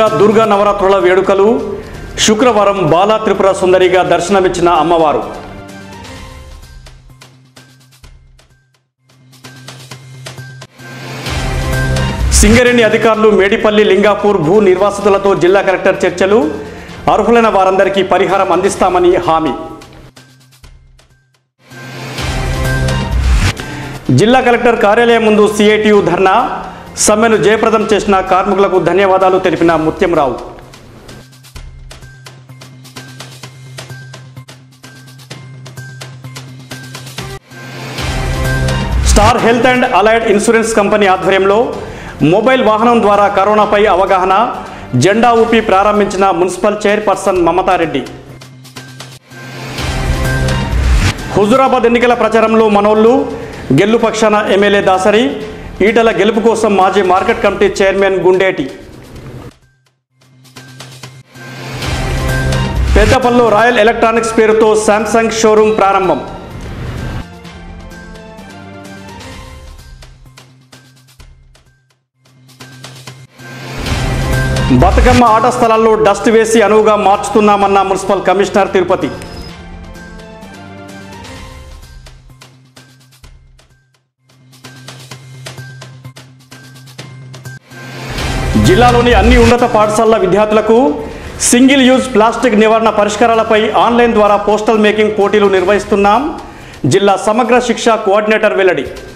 దుర్గా నవరాత్రుల వేడుకలు శుక్రవారం బాలా త్రిపుర సుందరిగా దర్శనమిచ్చిన అమ్మవారు సింగరేణి అధికారులు మేడిపల్లి లింగాపూర్ భూ నిర్వాసితులతో జిల్లా కలెక్టర్ చర్చలు అర్హులైన వారందరికీ పరిహారం అందిస్తామని హామీ జిల్లా కలెక్టర్ కార్యాలయం ముందు సిఐటియు ధర్నా సమ్మెను జయప్రదం చేసిన కార్మికులకు ధన్యవాదాలు తెలిపిన Muthyam Rao star health and allied insurance company ఆధ్వర్యంలో మొబైల్ వాహనం ద్వారా కరోనాపై అవగాహన జెండా ఊపి ప్రారంభించిన మున్సిపల్ చైర్పర్సన్ మమతారెడ్డి హుజురాబాద్ ఎన్నికల ప్రచారంలో మనోళ్లు గెల్లు పక్షాన ఎమ్మెల్యే దాసరి ఈటల గెలుపు కోసం మాజీ మార్కెట్ కమిటీ చైర్మన్ గుండేటి పెద్దపల్లిలో రాయల్ ఎలక్ట్రానిక్స్ పేరుతో శాంసంగ్ షోరూం ప్రారంభం బతుకమ్మ ఆట స్థలాల్లో డస్ట్ వేసి అనువుగా మార్చుతున్నామన్న మున్సిపల్ కమిషనర్ తిరుపతి జిల్లాలోని అన్ని ఉన్నత పాఠశాలల విద్యార్థులకు సింగిల్ యూజ్ ప్లాస్టిక్ నివారణ పరిష్కారాలపై ఆన్లైన్ ద్వారా పోస్టల్ మేకింగ్ పోటీలు నిర్వహిస్తున్నాం జిల్లా సమగ్ర శిక్ష కోఆర్డినేటర్ వెల్లడి